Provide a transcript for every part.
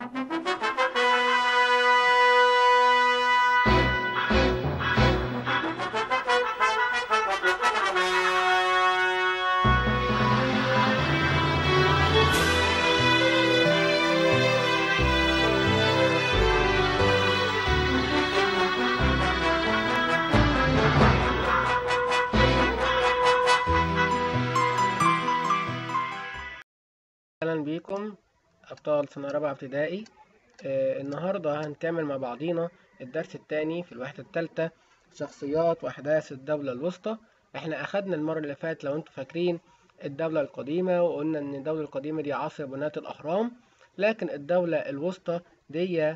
أهلا بيكم أبطال سنة رابعة ابتدائي آه النهاردة هنكمل مع بعضينا الدرس التاني في الوحدة التالتة شخصيات وأحداث الدولة الوسطى احنا أخدنا المرة اللي فاتت لو انتوا فاكرين الدولة القديمة وقلنا إن الدولة القديمة دي عصر بناة الأهرام لكن الدولة الوسطى دي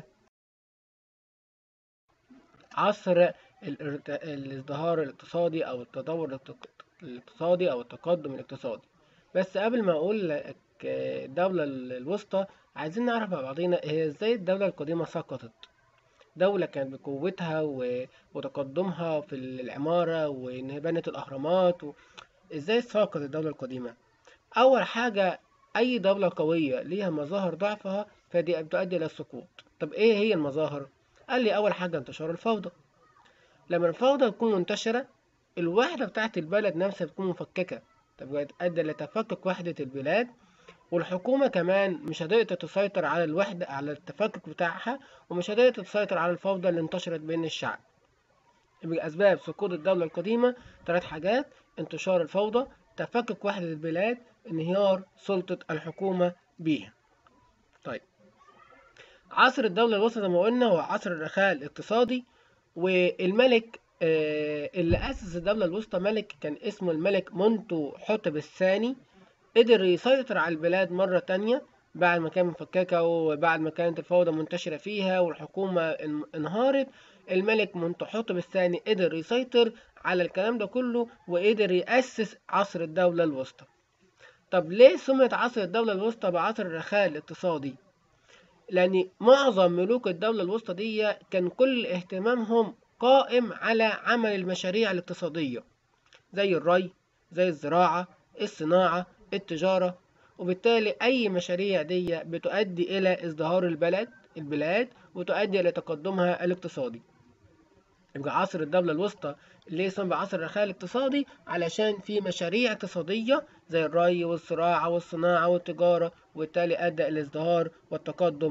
عصر الارت- الازدهار الاقتصادي أو التطور الاقت- الاقتصادي أو التقدم الاقتصادي بس قبل ما أقول لك الدولة الوسطى عايزين نعرف مع بعضينا هي ازاي الدولة القديمة سقطت دولة كانت بقوتها و- وتقدمها في العمارة وإن هي بنت الأهرامات و... ازاي سقطت الدولة القديمة أول حاجة أي دولة قوية ليها مظاهر ضعفها فدي بتؤدي إلى السقوط طب إيه هي المظاهر؟ قال لي أول حاجة انتشار الفوضى لما الفوضى تكون منتشرة الوحدة بتاعت البلد نفسها بتكون مفككة تبقى تؤدي لتفكك وحدة البلاد والحكومة كمان مش هتقدر تسيطر على الوحدة على التفكك بتاعها ومش هتقدر تسيطر على الفوضى اللي انتشرت بين الشعب يبقى أسباب سقوط الدولة القديمة ثلاث حاجات انتشار الفوضى تفكك وحدة البلاد انهيار سلطة الحكومة بيها طيب عصر الدولة الوسطى زي ما قلنا هو عصر الرخاء الاقتصادي والملك آه، اللي أسس الدولة الوسطى ملك كان اسمه الملك منتو حتب الثاني قدر يسيطر على البلاد مرة تانية بعد ما كان مفككة وبعد ما كانت الفوضى منتشرة فيها والحكومة ان- انهارت الملك منتحتب الثاني قدر يسيطر على الكلام ده كله وقدر يأسس عصر الدولة الوسطى طب ليه سميت عصر الدولة الوسطى بعصر الرخاء الاقتصادي؟ لأن معظم ملوك الدولة الوسطى دي كان كل اهتمامهم قائم على عمل المشاريع الاقتصادية زي الري زي الزراعة الصناعة التجارة وبالتالي أي مشاريع دي بتؤدي إلى ازدهار البلد البلاد وتؤدي إلى تقدمها الاقتصادي يبقى عصر الدولة الوسطى ليه اسمه بعصر الرخاء الاقتصادي علشان في مشاريع اقتصادية زي الري والزراعة والصناعة والتجارة وبالتالي أدى إلى الازدهار والتقدم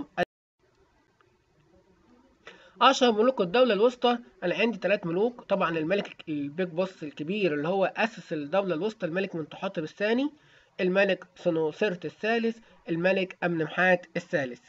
أشهر ملوك الدولة الوسطى أنا عندي ثلاث ملوك طبعا الملك البيج بوس الكبير اللي هو أسس الدولة الوسطى الملك منتحتب الثاني الملك سنوسرت الثالث الملك أمنمحات الثالث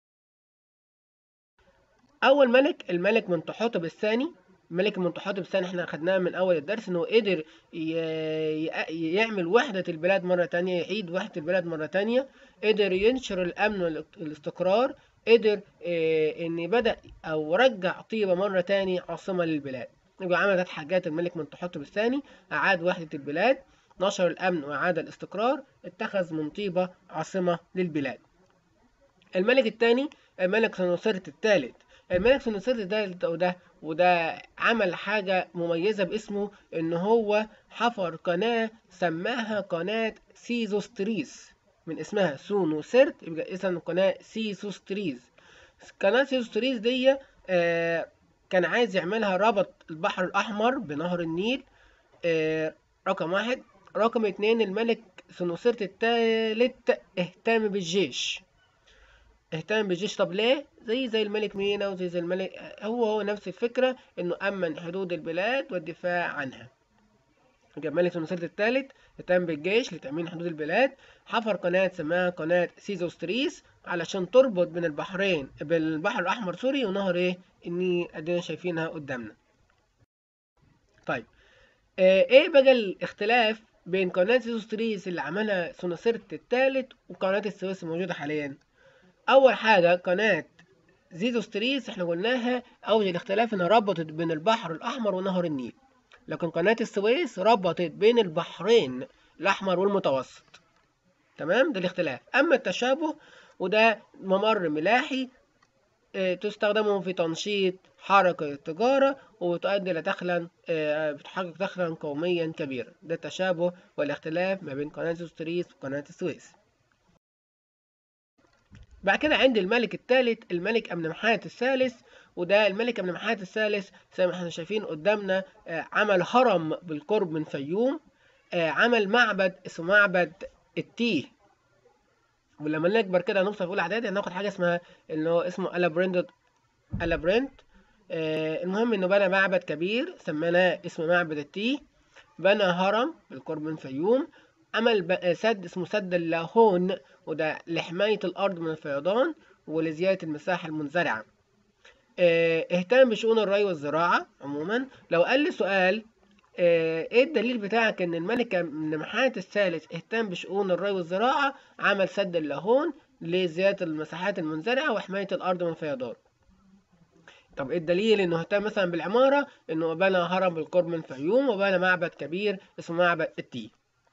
أول ملك الملك منتحتب الثاني الملك منتحتب الثاني احنا أخدناه من أول الدرس إنه قدر ي- ي- يعمل وحدة البلاد مرة تانية يعيد وحدة البلاد مرة تانية قدر ينشر الأمن والاستقرار قدر اه إن بدأ أو رجع طيبة مرة تاني عاصمة للبلاد يبقى عمل ثلاث حاجات الملك منتحتب الثاني أعاد وحدة البلاد نشر الأمن وأعاد الاستقرار اتخذ من طيبة عاصمة للبلاد الملك الثاني الملك سنوسرت الثالث الملك سنوسرت الثالث وده وده عمل حاجة مميزة باسمه إن هو حفر قناة سماها قناة سيزوستريس من اسمها سونوسرت يبقى اسم قناة سيزوستريس قناة سيزوستريس دي آه كان عايز يعملها ربط البحر الأحمر بنهر النيل آه رقم واحد رقم اتنين الملك سنوسرت الثالث اهتم بالجيش اهتم بالجيش طب ليه؟ زي زي الملك مينا وزي زي الملك هو هو نفس الفكرة انه أمن حدود البلاد والدفاع عنها يبقى الملك سنوسرت الثالث اهتم بالجيش لتأمين حدود البلاد حفر قناة سماها قناة سيزوستريس علشان تربط بين البحرين بين البحر الأحمر سوري ونهر ايه؟ النيل ادينا شايفينها قدامنا طيب آه، ايه بقى الاختلاف بين قناة سيزوستريس اللي عملها سنوسرت الثالث وقناة السويس الموجودة حاليا أول حاجة قناة زيزوستريس احنا قلناها أول الاختلاف إنها ربطت بين البحر الأحمر ونهر النيل لكن قناة السويس ربطت بين البحرين الأحمر والمتوسط تمام ده الاختلاف أما التشابه وده ممر ملاحي آه، تستخدم في تنشيط حركة التجارة وتؤدي إلى دخلا آه، بتحقق دخلا قوميا كبيرا ده التشابه والاختلاف ما بين قناة زيزوستريس وقناة السويس بعد كده عندي الملك الثالث الملك أمنمحات الثالث وده الملك أمنمحات الثالث زي ما احنا شايفين قدامنا آه، عمل هرم بالقرب من فيوم آه، عمل معبد اسمه معبد التيه ولما نكبر كده نوصل في اولى اعدادي هناخد حاجه اسمها اللي هو اسمه الابرنت الابرنت آه المهم انه بنى معبد كبير سميناه اسم معبد التيه بنى هرم بالقرب من فيوم عمل ب- آه، سد اسمه سد اللاهون وده لحماية الأرض من الفيضان ولزيادة المساحة المنزرعة آه، اهتم بشؤون الري والزراعة عموما لو قال لي سؤال آه، ايه الدليل بتاعك ان الملك نمحات الثالث اهتم بشؤون الري والزراعة عمل سد اللاهون لزيادة المساحات المنزرعة وحماية الأرض من الفيضان طب ايه الدليل انه اهتم مثلا بالعمارة انه بنى هرم بالقرب من فيوم وبنى معبد كبير اسمه معبد التيه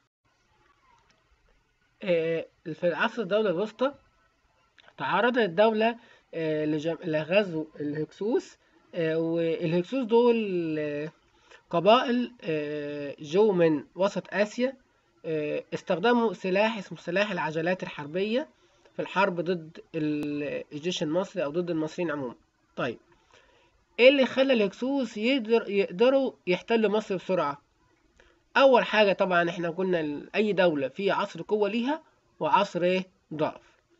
آه، في عصر الدولة الوسطى تعرضت الدولة آه، لجم- لغزو الهكسوس آه، والهكسوس دول آه، قبائل آه، جو من وسط آسيا آه، استخدموا سلاح اسمه سلاح العجلات الحربية في الحرب ضد ال- الجيش المصري أو ضد المصريين عموما طيب ايه اللي خلى الهكسوس يقدر يقدروا يحتلوا مصر بسرعة اول حاجة طبعا احنا قلنا ال- اي دولة في عصر قوة ليها وعصر ايه ضعف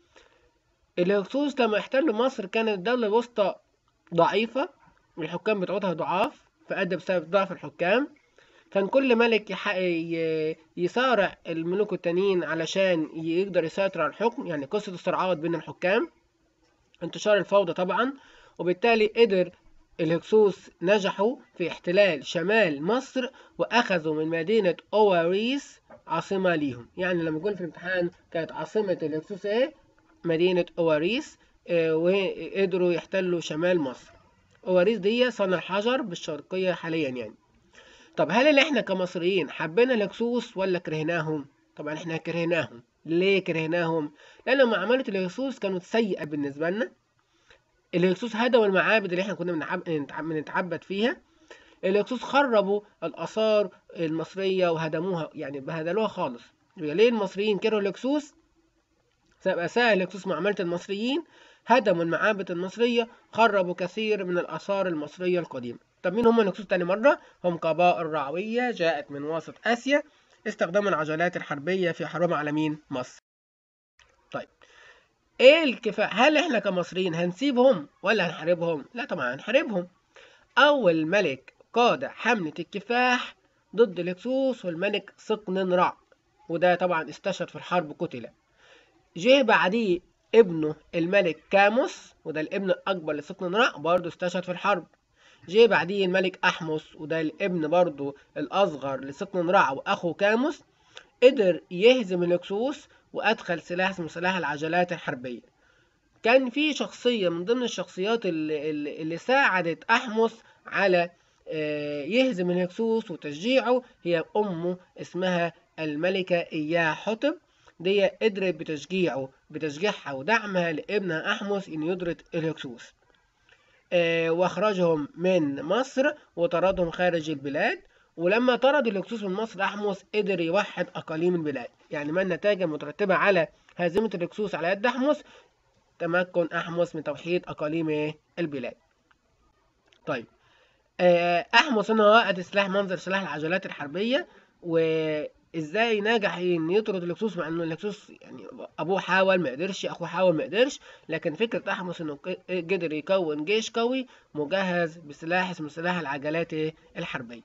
الهكسوس لما احتلوا مصر كانت الدولة الوسطى ضعيفة والحكام بتوعتها ضعاف فأدى بسبب ضعف الحكام كان كل ملك يح... ي- يصارع الملوك التانيين علشان يقدر يسيطر على الحكم يعني قصة الصراعات بين الحكام انتشار الفوضى طبعا وبالتالي قدر الهكسوس نجحوا في احتلال شمال مصر وأخذوا من مدينة أواريس عاصمة ليهم يعني لما يكون في الامتحان كانت عاصمة الهكسوس ايه مدينة أواريس آه، وقدروا يحتلوا شمال مصر أواريس دي صنع الحجر بالشرقية حاليا يعني طب هل اللي احنا كمصريين حبينا الهكسوس ولا كرهناهم؟ طبعا احنا كرهناهم ليه كرهناهم؟ لأن معاملة الهكسوس كانت سيئة بالنسبة لنا الهكسوس هدموا المعابد اللي احنا كنا بنعب- بنتعب- بنتعبد فيها الهكسوس خربوا الآثار المصرية وهدموها يعني بهدلوها خالص يبقى ليه المصريين كرهوا الهكسوس؟ سبب سهل الهكسوس معاملة المصريين هدموا المعابد المصرية خربوا كثير من الآثار المصرية القديمة طب مين هم الهكسوس تاني مرة؟ هم قبائل رعوية جاءت من وسط آسيا استخدموا العجلات الحربية في حربهم على مين؟ مصر طيب ايه الكفاءة؟ هل احنا كمصريين هنسيبهم ولا هنحاربهم؟ لا طبعا هنحاربهم أول ملك قاد حملة الكفاح ضد الهكسوس والملك سقننرع وده طبعا استشهد في الحرب قتل جه بعديه ابنه الملك كاموس وده الابن الأكبر لسقننرع برضه استشهد في الحرب جه بعديه الملك أحمس وده الابن برضه الأصغر لسقننرع وأخوه كاموس قدر يهزم الهكسوس وأدخل سلاح اسمه سلاح العجلات الحربية كان في شخصية من ضمن الشخصيات اللي, اللي اللي ساعدت أحمس على آه، يهزم الهكسوس وتشجيعه هي أمه اسمها الملكة إياه حطب دي قدرت بتشجيعه بتشجيعها ودعمها لابنها أحمس إنه يدرك الهكسوس آه، واخرجهم من مصر وطردهم خارج البلاد ولما طرد الهكسوس من مصر أحمس قدر يوحد أقاليم البلاد يعني ما النتائج المترتبة على هزيمة الهكسوس على يد أحمس تمكن أحمس من توحيد أقاليم إيه؟ البلاد طيب آه، أحمس إن هو وقد سلاح منظر سلاح العجلات الحربية وإزاي نجح إن يطرد الهكسوس مع إنه الهكسوس يعني أبوه حاول ما قدرش أخوه حاول ما قدرش لكن فكرة أحمس إنه ق- قدر يكون جيش قوي مجهز بسلاح اسمه سلاح العجلات إيه؟ الحربية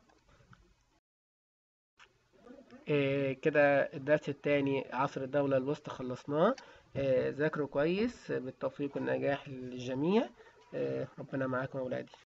إيه كده الدرس التاني عصر الدولة الوسطى خلصناه إيه ذاكروا كويس بالتوفيق والنجاح للجميع إيه ربنا معاكم يا ولادي